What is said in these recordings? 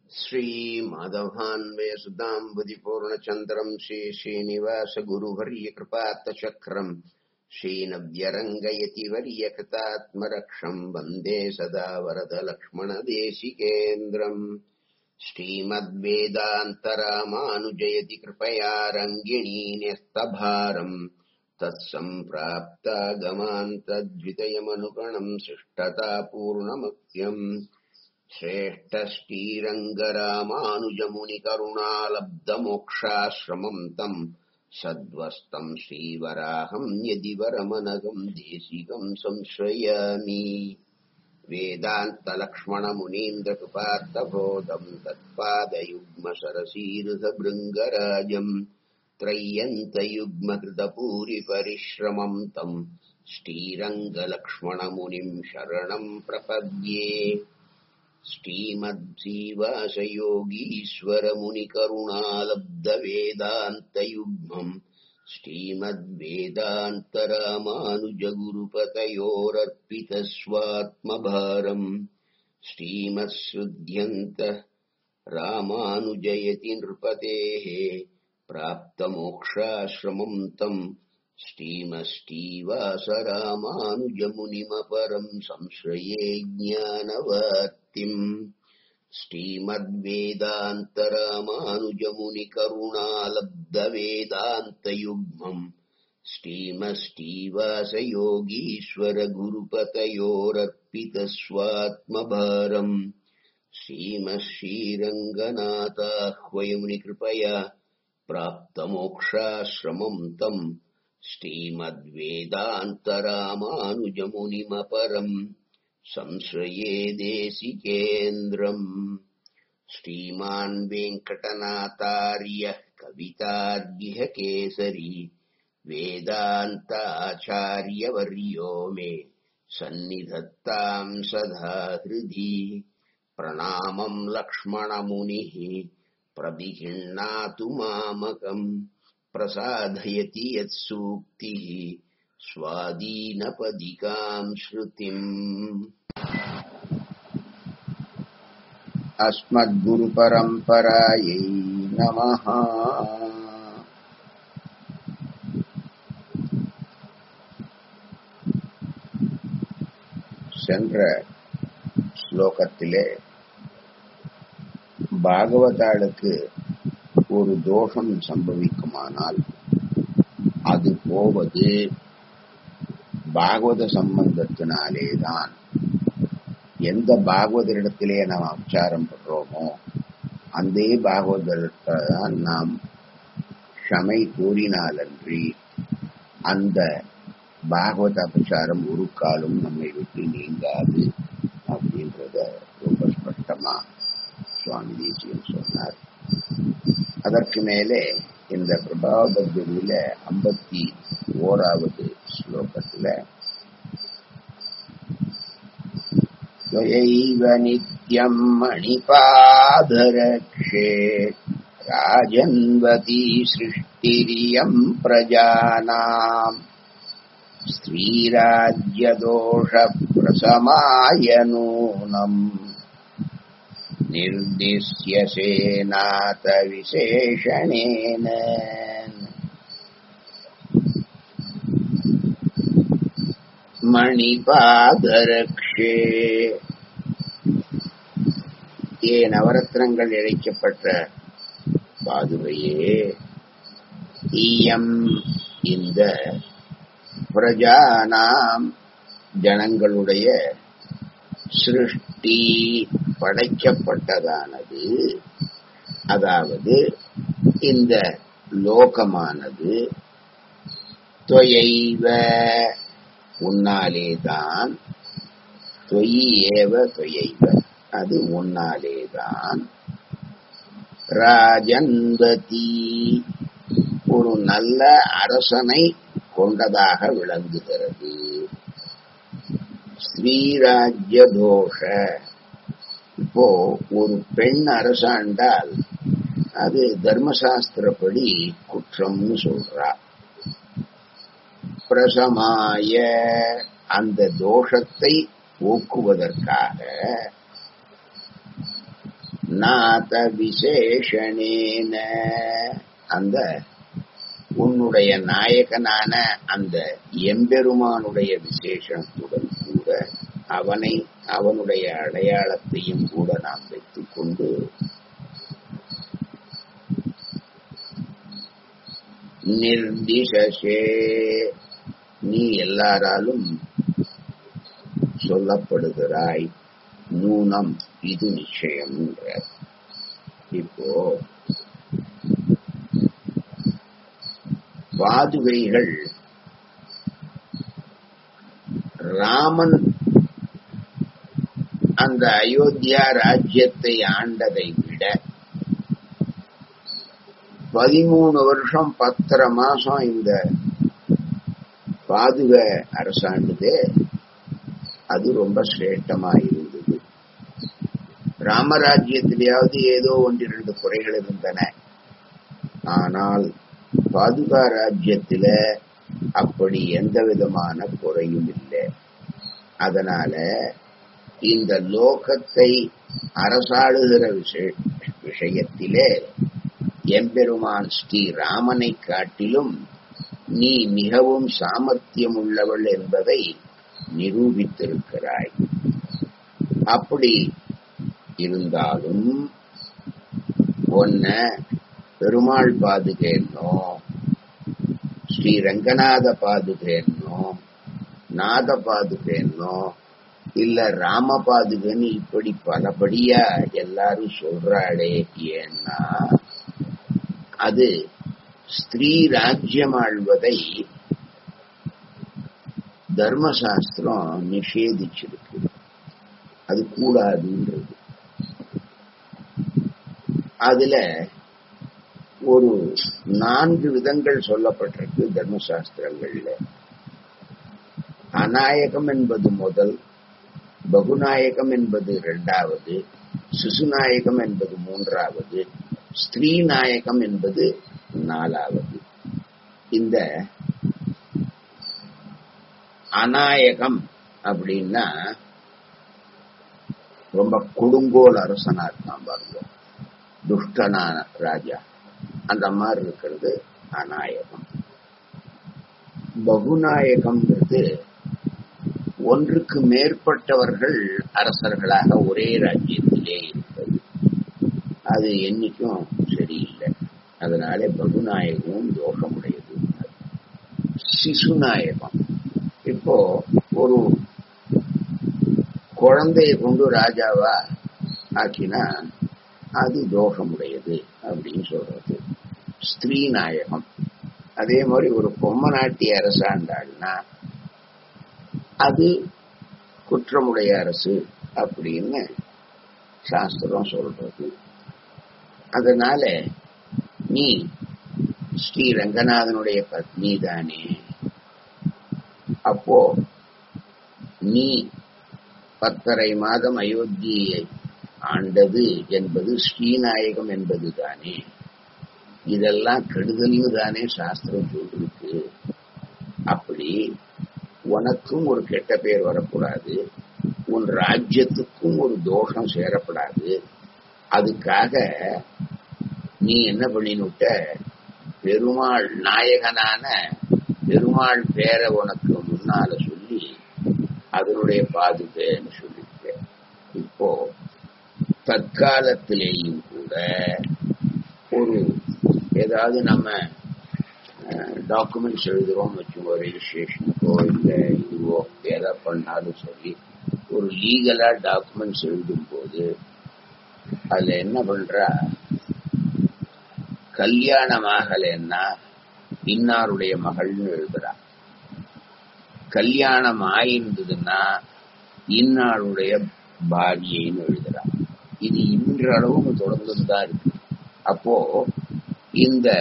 श्रीमाधवान्वयसुताम्बुदिपूर्णचन्द्रम् श्रीश्रीनिवासगुरुवर्यकृपात्तचक्रम् श्रीनव्यरङ्गयति वर्यकृतात्मरक्षम् वन्दे सदा वरदलक्ष्मणदेशिकेन्द्रम् श्रीमद्वेदान्तरामानुजयति कृपया रङ्गिणी न्यस्तभारम् तत्सम्प्राप्तागमान्तद्वितयमनुगणम् शिष्टतापूर्णमत्यम् श्रेष्ठश्रीरङ्गरामानुजमुनिकरुणालब्धमोक्षाश्रमम् तम् सद्वस्तम् श्रीवराहम् यदि वरमनघम् देशिकम् संश्रयामि वेदान्तलक्ष्मणमुनीन्द्रकृपार्थबोधम् तत्पादयुग्मसरसीरुधभृङ्गराजम् त्रय्यन्तयुग्मकृतपूरिपरिश्रमम् तम् श्रीरङ्गलक्ष्मणमुनिम् शरणम् प्रपद्ये श्रीमद्जीवासयोगीश्वरमुनिकरुणालब्धवेदान्तयुग्मम् श्रीमद्वेदान्तरामानुजगुरुपतयोरर्पितस्वात्मभारम् श्रीमत्सृध्यन्त रामानुजयति नृपतेः प्राप्तमोक्षाश्रमम् तम् श्रीमष्टीवासरामानुजमुनिमपरम् संश्रये ज्ञानवर्तिम् श्रीमद्वेदान्तरामानुजमुनिकरुणालब्धवेदान्तयुग्मम् श्रीमष्टीवासयोगीश्वरगुरुपतयोरर्पितस्वात्मभारम् श्रीमश्रीरङ्गनाथाह्वयमुनिकृपया प्राप्तमोक्षाश्रमम् तम् श्रीमद्वेदान्तरामानुजमुनिमपरम् संश्रये देशिकेन्द्रम् श्रीमान् वेङ्कटनाथार्यः कवितार्यः केसरी वेदान्ताचार्यवर्यो मे सन्निधत्ताम् सदा हृदि प्रणामम् लक्ष्मणमुनिः प्रविहिण्णातु मामकम् प्रसादयति यत्सूक्तिः स्वादीनपदिकाम् श्रुतिम् अस्मद्गुरुपरम्परायै नमः சென்ற ஸ்லோகத்திலே பாகவதாளுக்கு ஒரு தோஷம் சம்பவிக்குமானால் அது போவது பாகவத சம்பந்தத்தினாலேதான் எந்த பாகவதரிடத்திலே நாம் அபச்சாரம் பண்றோமோ அந்த பாகவதத்தான் நாம் க்ஷமை கூறினாலன்றி அந்த பாகவத அபச்சாரம் ஒரு காலம் நம்மை விட்டு நீங்காது அப்படின்றத ரொம்ப ஸ்பஷ்டமா சுவாமி தேசியம் சொன்னார் அதற்கு மேலே இந்த பிரபாவபத்திரியில ஐம்பத்தி ஓராவது ஸ்லோகத்துல त्वयैव नित्यम् मणिपादरक्षे राजन्वती सृष्टिरियम् प्रजानाम् स्त्रीराज्यदोषप्रसमाय नूनम् निर्दिश्यसेनाथ विशेषणेन மணிபாதரக்ஷே ஏ நவரத்னங்கள் இழைக்கப்பட்ட பாதுகையே ஈயம் இந்த பிரஜானாம் ஜனங்களுடைய சிருஷ்டி படைக்கப்பட்டதானது அதாவது இந்த லோகமானது தொயைவ உன்னாலேதான் தொயி ஏவ தொயைவ அது உன்னாலேதான் ராஜன்பதி ஒரு நல்ல அரசனை கொண்டதாக விளங்குகிறது ஸ்ரீராஜ்ய தோஷ இப்போ ஒரு பெண் அரசாண்டால் அது தர்மசாஸ்திரப்படி குற்றம்னு சொல்றா பிரசமாய அந்த தோஷத்தை போக்குவதற்காக நாத விசேஷனேன அந்த உன்னுடைய நாயகனான அந்த எம்பெருமானுடைய விசேஷத்துடன் கூட அவனை அவனுடைய அடையாளத்தையும் கூட நாம் வைத்துக் கொண்டு நிர்திசே நீ எல்லாராலும் சொல்லப்படுகிறாய் நூனம் இது நிச்சயம் இப்போ பாதுகைகள் ராமன் அந்த அயோத்தியா ராஜ்யத்தை ஆண்டதை விட பதிமூணு வருஷம் பத்தரை மாசம் இந்த பாதுக அரசாண்டுது அது ரொம்ப சிரேஷ்டமா இருந்தது ராமராஜ்யத்திலேயாவது ஏதோ ஒன்றிரண்டு குறைகள் இருந்தன ஆனால் பாதுகா ராஜ்யத்தில அப்படி எந்த விதமான குறையும் இல்லை அதனால இந்த லோகத்தை அரசாளுகிற விஷய விஷயத்திலே எம்பெருமான் ஸ்ரீ ராமனை காட்டிலும் நீ மிகவும் சாமர்த்தியம் உள்ளவள் என்பதை நிரூபித்திருக்கிறாய் அப்படி இருந்தாலும் ஒன்ன பெருமாள் பாதுகேன்னோ ஸ்ரீ ரங்கநாத பாதுகேன்னோ நாத பாதுகேன்னோ இல்ல ராம பாதுகன்னு இப்படி பலபடியா எல்லாரும் சொல்றாளே ஏன்னா அது ஸ்திரீ ராஜ்யம் ஆழ்வதை தர்மசாஸ்திரம் நிஷேதிச்சிருக்கு அது கூடாதுன்றது அதுல ஒரு நான்கு விதங்கள் சொல்லப்பட்டிருக்கு தர்மசாஸ்திரங்கள்ல அநாயகம் என்பது முதல் பகுநாயகம் என்பது இரண்டாவது சிசுநாயகம் என்பது மூன்றாவது ஸ்திரீ நாயகம் என்பது நாலாவது இந்த அநாயகம் அப்படின்னா ரொம்ப கொடுங்கோல் அரசனா இருக்கான் பாருங்க துஷ்டனான ராஜா அந்த மாதிரி இருக்கிறது அநாயகம் பகுநாயகம்ங்கிறது ஒன்றுக்கு மேற்பட்டவர்கள் அரசர்களாக ஒரே ராஜ்யத்திலே இருப்பது அது என்னைக்கும் சரியில்லை அதனாலே பகுநாயகமும் தோஷமுடையது சிசுநாயகம் இப்போ ஒரு குழந்தைய கொண்டு ராஜாவா ஆக்கினா அது தோஷமுடையது அப்படின்னு சொல்றது ஸ்திரீ நாயகம் அதே மாதிரி ஒரு பொம்ம நாட்டி அரசாண்டாள்னா அது குற்றமுடைய அரசு அப்படின்னு சாஸ்திரம் சொல்றது அதனால நீ ஸ்ரீ ரங்கநாதனுடைய பத்னி தானே அப்போ நீ பத்தரை மாதம் அயோத்தியை ஆண்டது என்பது ஸ்ரீநாயகம் என்பது தானே இதெல்லாம் கெடுதல்னு தானே சாஸ்திரம் சொல்லிருக்கு அப்படி உனக்கும் ஒரு கெட்ட பேர் வரக்கூடாது உன் ராஜ்யத்துக்கும் ஒரு தோஷம் சேரப்படாது அதுக்காக நீ என்ன பண்ணினுட்ட பெருமாள் நாயகனான பெருமாள் பேரை உனக்கு முன்னால சொல்லி அதனுடைய பாதுகைன்னு சொல்லியிருக்க இப்போ தற்காலத்திலேயும் கூட ஒரு ஏதாவது நம்ம டாக்குமெண்ட்ஸ் எழுதுறோம் வச்சுக்கோ ரெஜிஸ்ட்ரேஷனுக்கோ இல்லை இதுவோ எதை பண்ணாலும் சரி ஒரு லீகலா டாக்குமெண்ட்ஸ் எழுதும் போது அதுல என்ன பண்றா கல்யாணம் ஆகலைன்னா இன்னாருடைய மகள்னு எழுதுறா கல்யாணம் ஆயிருந்ததுன்னா இன்னாருடைய பாரியைன்னு எழுதுறா இது இன்றளவும் தொடர்ந்துட்டு தான் இருக்கு அப்போ இந்த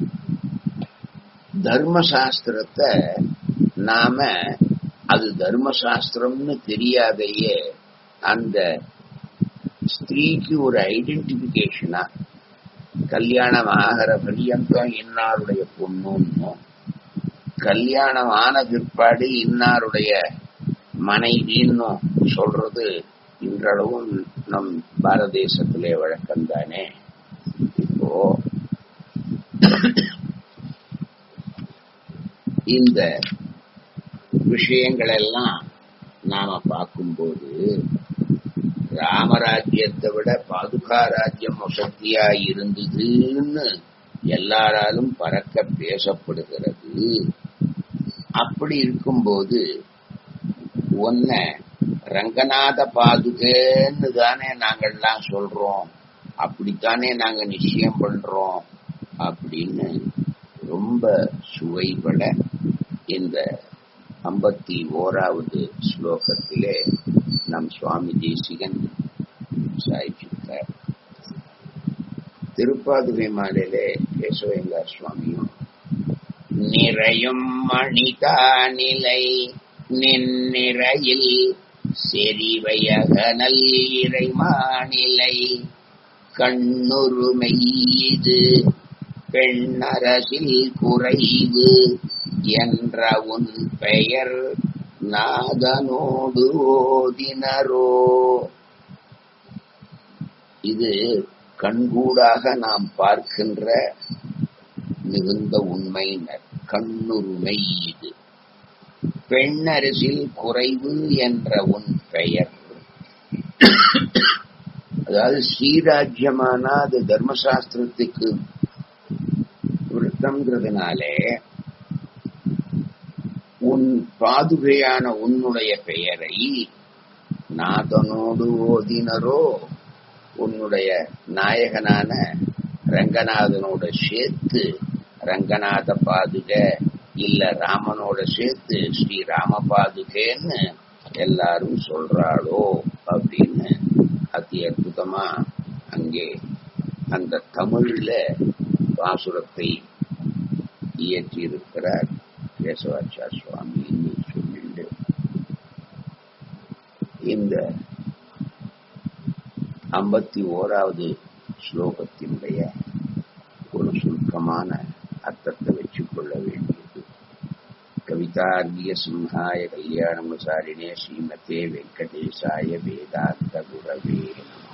தர்மசாஸ்திரத்தை நாம அது தர்மசாஸ்திரம்னு தெரியாதையே அந்த ஸ்திரீக்கு ஒரு ஐடென்டிபிகேஷனா கல்யாணம் ஆகிற பரியந்தம் இன்னாருடைய பொண்ணுன்னும் கல்யாணம் ஆன பிற்பாடு இன்னாருடைய மனைவின்னு சொல்றது இன்றளவும் நம் பாரத தேசத்திலே வழக்கம் தானே இப்போ இந்த விஷயங்கள் எல்லாம் நாம பார்க்கும்போது ராமராஜ்யத்தை விட பாதுகா ராஜ்யம் வசதியா இருந்ததுன்னு எல்லாராலும் பறக்க பேசப்படுகிறது அப்படி இருக்கும்போது ஒன்ன ரங்கநாத பாதுகேன்னு தானே நாங்கள்லாம் சொல்றோம் அப்படித்தானே நாங்க நிச்சயம் பண்றோம் அப்படின்னு ரொம்ப சுவைபட இந்த ஐம்பத்தி ஓராவது ஸ்லோகத்திலே நம் சுவாமி தேசிகன் சாய்ச்சிருக்கார் திருப்பாதுகை மாலையிலே கேசவேங்கா சுவாமியும் நிறையும் மணிதா நிலை நின்னிறையில் செறிவையகனல் இறைமாநிலை கண்ணுருமை இது பெண்ணரசில் குறைவு என்ற உன் பெயர் நாதனோடு ஓதினரோ இது கண்கூடாக நாம் பார்க்கின்ற மிகுந்த உண்மையினர் கண்ணுரிமை இது பெண்ணரசில் குறைவு என்ற உன் பெயர் அதாவது ஸ்ரீராஜ்யமானா அது தர்மசாஸ்திரத்துக்கு விருத்தம்ங்கிறதுனாலே உன் பாதுகையான உன்னுடைய பெயரை நாதனோடு ஓதினரோ உன்னுடைய நாயகனான ரங்கநாதனோட சேர்த்து ரங்கநாத பாதுக இல்ல ராமனோட சேர்த்து ஸ்ரீ ராம பாதுகேன்னு எல்லாரும் சொல்றாளோ அப்படின்னு அதி அற்புதமா அங்கே அந்த தமிழ்ல பாசுரத்தை இயற்றி இருக்கிறார் கேசவாச்சா சுவாமி சொல்லிண்டு இந்த ஐம்பத்தி ஓராவது ஸ்லோகத்தினுடைய ஒரு சுருக்கமான அர்த்தத்தை வச்சுக் கொள்ள வேண்டியது கவிதார்கிய சிம்ஹாய கல்யாணமசாரிணே ஸ்ரீமதே வெங்கடேசாய வேதாந்த குரவே நம